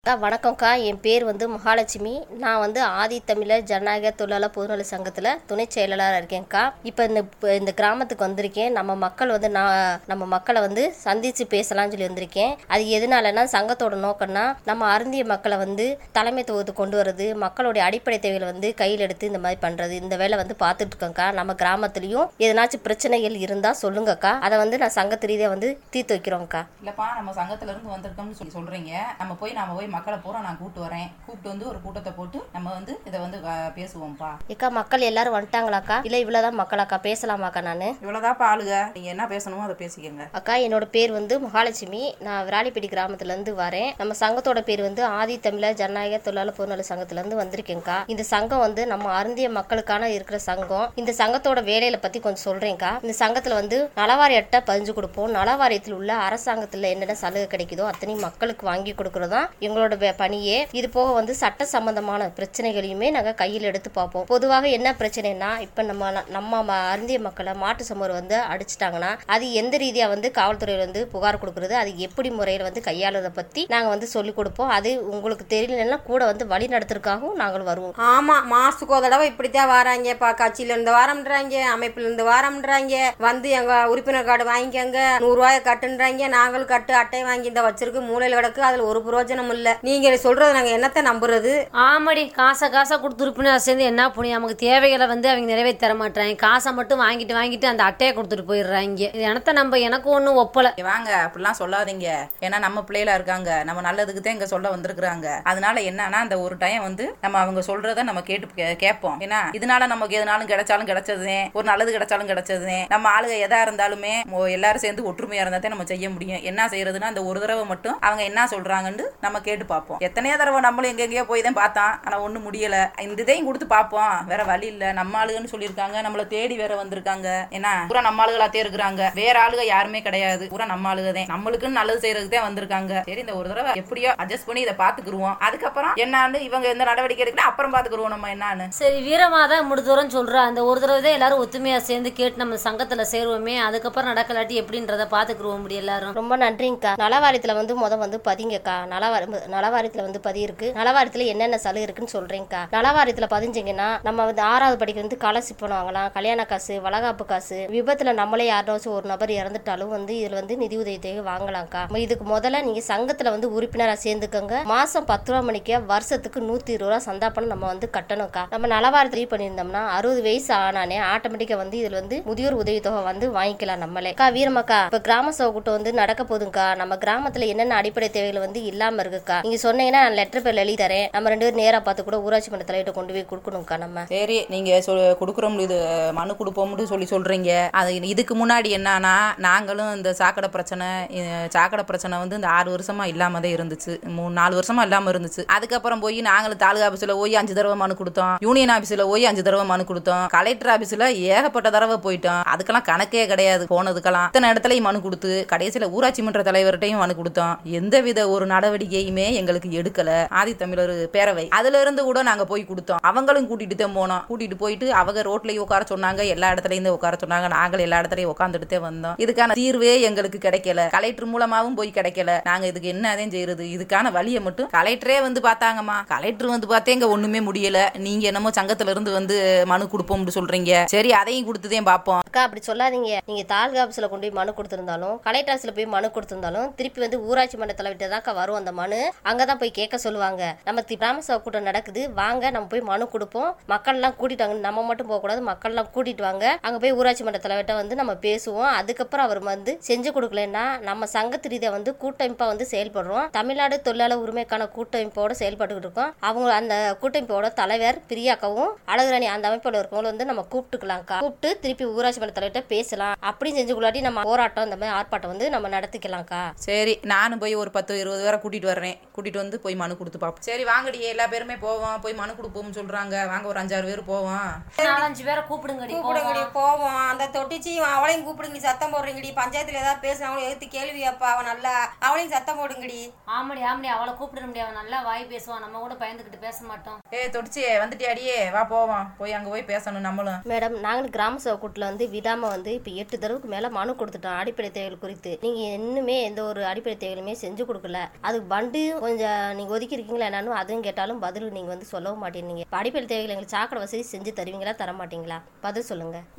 அக்கா வணக்கம்க்கா என் பேர் வந்து மகாலட்சுமி நான் வந்து ஆதி தமிழர் ஜனநாயக தொழிலாளர் பொதுநல சங்கத்தில் துணை செயலாளராக இருக்கேன்க்கா இப்போ இந்த இப்ப இந்த கிராமத்துக்கு வந்திருக்கேன் நம்ம மக்கள் வந்து நான் நம்ம மக்களை வந்து சந்தித்து பேசலாம்னு சொல்லி வந்திருக்கேன் அது எதனாலனா சங்கத்தோட நோக்கம்னா நம்ம அருந்திய மக்களை வந்து தலைமைத்துவத்துக்கு கொண்டு வர்றது மக்களுடைய அடிப்படை தேவைகளை வந்து கையில் எடுத்து இந்த மாதிரி பண்ணுறது இந்த வேலை வந்து பார்த்துட்டு இருக்கேன்க்கா நம்ம கிராமத்துலேயும் எதனாச்சும் பிரச்சனைகள் இருந்தால் சொல்லுங்கக்கா அதை வந்து நான் சங்கத்து ரீதியாக வந்து தீர்த்து வைக்கிறோம்க்கா இல்லப்பா நம்ம சங்கத்துல இருந்து வந்திருக்கோம்னு சொல்லி சொல்றீங்க நம்ம போய் நாம போய் மக்களை பூரா நான் கூப்பிட்டு வரேன் கூப்பிட்டு வந்து ஒரு கூட்டத்தை போட்டு நம்ம வந்து இதை வந்து அஹ், பேசுவோம்ப்பா ஏக்கா மக்கள் எல்லாரும் வந்துட்டாங்களாக்கா இல்லை இவ்வளோதான் மக்களாக்கா பேசலாமாக்கா நான் இவ்வளவுதான்ப்பா ஆளுக நீங்க என்ன பேசணுமோ அதை பேசிக்கங்க அக்கா என்னோட பேர் வந்து மகாலட்சுமி நான் விராலிப்பட்டி கிராமத்துலேருந்து வரேன் நம்ம சங்கத்தோட பேர் வந்து ஆதி தமிழர் ஜனநாயக தொழிலாளர் பொதுநல சங்கத்துலேருந்து வந்திருக்கேங்க்கா இந்த சங்கம் வந்து நம்ம அருந்திய மக்களுக்கான இருக்கிற சங்கம் இந்த சங்கத்தோட வேலையில பற்றி கொஞ்சம் சொல்கிறேங்க்கா இந்த சங்கத்தில் வந்து நலவாரி அட்டை பதிஞ்சு கொடுப்போம் நலவாரியத்தில் உள்ள அரசாங்கத்தில் என்னென்ன சலுகை கிடைக்குதோ அத்தனையும் மக்களுக்கு வாங்கி கொடுக்கறது தான் எங்களோட வே- பணியே இது போக வந்து சட்ட சம்பந்தமான பிரச்சனைகளையுமே நாங்கள் கையில் எடுத்து பார்ப்போம் பொதுவாக என்ன பிரச்சனைனா இப்போ நம்ம நம்ம ம- அருந்திய மக்களை மாட்டு சமூகம் வந்து அடிச்சிட்டாங்கன்னா அது எந்த ரீதியாக வந்து காவல்துறையில் வந்து புகார் கொடுக்குறது அது எப்படி முறையில் வந்து கையாளுறதை பற்றி நாங்கள் வந்து சொல்லிக் கொடுப்போம் அது உங்களுக்கு தெரியலன்னா கூட வந்து வழி நடத்துறதுக்காகவும் நாங்கள் வருவோம் ஆமா மாசத்துக்கு ஒரு தடவை இப்படித்தான் வராங்கப்பா கட்சியில இருந்து வாரம்ன்றாங்க அமைப்புல இருந்து வாரம்ன்றாங்க வந்து எங்க உறுப்பினர் கார்டு வாங்கிக்கங்க நூறு ரூபாய கட்டுன்றாங்க நாங்களும் கட்டு அட்டை வாங்கி இந்த வச்சிருக்கு மூலையில கிடக்கு அதுல ஒரு பிரயோஜனம் இல்ல நீங்க சொல்றது நாங்க என்னத்த நம்புறது ஆமாடி காசை காசை கொடுத்து உறுப்பினர் சேர்ந்து என்ன புண்ணியம் நமக்கு தேவைகளை வந்து அவங்க நிறைவேற்றி தர மாட்டாங்க காசை மட்டும் வாங்கிட்டு வாங்கிட்டு அந்த அட்டையை கொடுத்துட்டு போயிடுறாங்க இது எனத்த நம்ம எனக்கு ஒன்றும் ஒப்பலை இங்க வாங்க அப்படிலாம் சொல்லாதீங்க ஏன்னா நம்ம பிள்ளைகளா இருக்காங்க நம்ம நல்லதுக்கு தான் இங்க சொல்ல வந்திருக்கிறாங்க அதனால என்னன்னா அந்த ஒரு டைம் வந்து நம்ம அவங்க சொல்றத நம்ம கேட்டு கே- கேட்போம் ஏன்னா இதனால நமக்கு எதுனாலும் கிடைச்சாலும் கிடைச்சதுதே ஒரு நல்லது கிடைச்சாலும் கிடைச்சதுதே நம்ம ஆளுக எதா இருந்தாலுமே மோ- எல்லாரும் சேர்ந்து ஒற்றுமையா இருந்தா தான் நம்ம செய்ய முடியும் என்ன செய்யறதுன்னா அந்த ஒரு தடவை மட்டும் அவங்க என்ன சொல்றாங்கன்னு நம்ம கேட்டு பார்ப்போம் எத்தனையோ தடவை நம்மளும் எங்கெங்கேயோ போய் தான் பார்த்தான் ஆனா ஒண்ணும் முடியல இந்த இதையும் கொடுத்து பார்ப்போம் வேற வழி இல்ல நம்ம ஆளுகன்னு சொல்லியிருக்காங்க நம்மள தேடி வேற வந்திருக்காங்க என்ன பூரா நம்ம ஆளுகளாத்தே இருக்கிறாங்க வேற ஆளுக யாருமே கிடையாது பூரா நம்ம ஆளுக தான் நம்மளுக்குன்னு நல்லது செய்யறதுக்கு தான் வந்திருக்காங்க சரி இந்த ஒரு தடவை எப்படியோ அட்ஜஸ்ட் பண்ணி இதை பாத்துக்குருவோம் அதுக்கப்புறம் என்னன்னு இவங்க எந்த நடவடிக்கை எடுக்கணும் அப்புறம் பாத்துக்குருவோம் நம்ம என்னன்னு சரி வீரமாதா முடிதூரம் சொல்கிறா அந்த ஒரு தடவை தான் எல்லாரும் ஒத்துமையாக சேர்ந்து கேட்டு நம்ம சங்கத்தில் சேருவோமே அதுக்கப்புறம் நடக்கலாட்டி எப்படின்றத பார்த்துக்குருவோம் முடியும் எல்லாரும் ரொம்ப நன்றிங்கக்கா நலவாரியத்தில் வந்து முத வந்து பதிங்கக்கா நலவாரி நலவாரியத்தில் வந்து பதி இருக்கு நலவாரியத்தில் என்னென்ன சலுகை இருக்குன்னு சொல்றேங்க்கா நலவாரியத்தில் பதிஞ்சிங்கன்னா நம்ம வந்து ஆறாவது படிக்க வந்து காலர்ஷிப் வாங்கலாம் கல்யாண காசு வளகாப்பு காசு விபத்தில் நம்மளே யாராச்சும் ஒரு நபர் இறந்துட்டாலும் வந்து இதில் வந்து நிதி உதவி தொகை வாங்கலாம்க்கா இதுக்கு முதல்ல நீங்கள் சங்கத்தில் வந்து உறுப்பினராக சேர்ந்துக்கோங்க மாதம் பத்து ரூபா மணிக்கு வருஷத்துக்கு நூற்றி இருபது ரூபா சந்தாப்பணம் நம்ம வந்து கட்டணும்க்கா நம்ம நலவாரத்தில் பண்ணியிருந்தோம்னா அறுபது வயசு ஆனானே ஆட்டோமேட்டிக்காக வந்து இதில் வந்து முதியோர் உதவித்தொகை வந்து வாங்கிக்கலாம் நம்மளே அக்கா வீரமக்கா இப்போ கிராம சபை கூட்டம் வந்து நடக்க போதுங்கக்கா நம்ம கிராமத்தில் என்னென்ன அடிப்படை தேவைகள் வந்து இல்லாமல் இருக்குக்கா நீங்கள் சொன்னீங்கன்னா நான் லெட்டர் பேர் எழுதி தரேன் நம்ம ரெண்டு பேரும் நேராக பார்த்து கூட ஊராட்சி மன்ற தலையிட்ட கொண்டு போய் கொடுக்கணும்க்கா நம்ம சரி நீங்க சொல் கொடுக்குறோம் இது மனு கொடுப்போம்னு சொல்லி சொல்றீங்க அது இதுக்கு முன்னாடி என்னன்னா நாங்களும் இந்த சாக்கடை பிரச்சனை அஹ், சாக்கடை பிரச்சனை வந்து இந்த ஆறு வருஷமா இல்லாம தான் இருந்துச்சு மூணு நாலு வருஷமா இல்லாம இருந்துச்சு அதுக்கப்புறம் போய் நாங்களும் தாலுகா ஆபீஸ்ல போய் அஞ்சு தடவை மனு கொடுத்தோம் யூனியன் ஆபீஸ்ல போய் அஞ்சு தடவை மனு கொடுத்தோம் கலெக்டர் ஆபீஸ்ல ஏகப்பட்ட தடவை போயிட்டோம் அதுக்கெல்லாம் கணக்கே கிடையாது போனதுக்கெல்லாம் இத்தனை இடத்துலயும் மனு கொடுத்து கடைசியில ஊராட்சி மன்ற தலைவர்கிட்டையும் மனு கொடுத்தோம் எந்தவித ஒரு நடவடிக்கையுமே எங்களுக்கு எடுக்கல ஆதி தமிழர் பேரவை அதுல இருந்து கூட நாங்க போய் கொடுத்தோம் அவங்களும் கூட்டிட்டு தான் போனோம் கூட்டிட்டு போயிட்டு அவங்க ரோட்லயும் உட்கார சொன்னாங்க எல்லா இடத்துலயும் தான் உட்கார சொன்னாங்க நாங்கள் எல்லா இடத்துலயும் உட்காந்துட்டு வந்தோம் இதுக்கான தீர்வே எங்களுக்கு கிடைக்கல கலெக்டர் மூலமாவும் போய் கிடைக்கல நாங்க இதுக்கு என்னதான் செய்யறது இதுக்கான வழியை மட்டும் கலெக்டரே வந்து பார்த்தாங்கம்மா கலெக்டர் வந்து பார்த்தே இங்க ஒண்ணுமே முடியல நீங்க என்னமோ சங்கத்துல இருந்து வந்து மனு கொடுப்போம்னு சொல்றீங்க சரி அதையும் கொடுத்துதான் பார்ப்போம் அக்கா அப்படி சொல்லாதீங்க நீங்க தாலுகா ஆஃபீஸில் கொண்டு போய் மனு கொடுத்துருந்தாலும் கலெக்டர் ஆஃபீஸில் போய் மனு கொடுத்துருந்தாலும் திருப்பி வந்து ஊராட்சி மன்ற தலைவர்கிட்ட தான்க்கா வரும் அந்த மனு அங்கே தான் போய் கேட்க சொல்லுவாங்க நம்ம தி- கிராம சபை கூட்டம் நடக்குது வாங்க நம்ம போய் மனு கொடுப்போம் மக்கள்லாம் கூட்டிட்டு வாங்க நம்ம மட்டும் போகக்கூடாது மக்கள்லாம் கூட்டிட்டு வாங்க அங்கே போய் ஊராட்சி மன்ற தலைவர்கிட்ட வந்து நம்ம பேசுவோம் அதுக்கப்புறம் அவர் வந்து செஞ்சு கொடுக்கலன்னா நம்ம சங்கத்து ரீதியாக வந்து கூட்டமைப்பாக வந்து செயல்படுறோம் தமிழ்நாடு தொழிலாளர் உரிமைக்கான கூட்டமைப்போட செயல்பட்டுக்கிட்டு இருக்கோம் அவங்க அந்த கூட்டமைப்போட தலைவர் பிரியாக்கவும் அழகுராணி அந்த அமைப்போட இருக்கவங்கள வந்து நம்ம கூப்பிட்டுக்கலாம்க்கா கூப்பிட்டு திருப்பி ஊராட்சி மன்ற தலைவர்கிட்ட பேசலாம் அப்படி செஞ்சு கொள்ளாட்டி நம்ம போராட்டம் இந்த மாதிரி ஆர்ப்பாட்டம் வந்து நம்ம நடத்திக்கலாம்க்கா சரி நானும் போய் ஒரு பத்து இருபது பேரை கூட்டிட்டு வர்றேன் கூட்டிட்டு வந்து போய் மனு கொடுத்து பார்ப்போம் சரி வாங்கடி எல்லா பேருமே போவோம் போய் மனு கொடுப்போம்னு சொல்றாங்க வாங்க ஒரு அஞ்சாறு பேர் போவோம் நாலஞ்சு பேரை கூப்பிடுங்கடி கூப்பிடுங்கடி போவோம் அந்த தொட்டிச்சியும் அவளையும் கூப்பிடுங்க சத்தம் போடுறீங்கடி பஞ்சாயத்துல ஏதாவது பேசுனா அவளும் எடுத்து கேள்வி அப்பா அவன் நல்லா அவளையும் சத்தம் போடுங்கடி ஆமாடி ஆமாடி அவளை கூப்பிட முடியாது நல்லா வாய் பேசுவான் நம்ம கூட பயந்துக்கிட்டு பேச மாட்டோம் ஏ தொடிச்சே வந்துட்டியாடியே வா போவோம் போய் அங்க போய் பேசணும் நம்மளும் மேடம் நாங்களும் கிராம சபை கூட்டில் வந்து விடாம வந்து இப்போ எட்டு தடவைக்கு மேலே மனு கொடுத்துட்டோம் அடிப்படை தேவைகள் குறித்து நீங்கள் இன்னுமே எந்த ஒரு அடிப்படை தேவைகளுமே செஞ்சு கொடுக்கல அது வண்டியும் கொஞ்சம் நீங்க ஒதுக்கி இருக்கீங்களா என்னன்னு அதுவும் கேட்டாலும் பதில் நீங்க வந்து சொல்லவும் மாட்டேங்க படிப்பில் தேவைகள் எங்களுக்கு சாக்கடை வசதி செஞ்சு தருவீங்களா தர மாட்டீங்களா பதில் சொல்லுங்க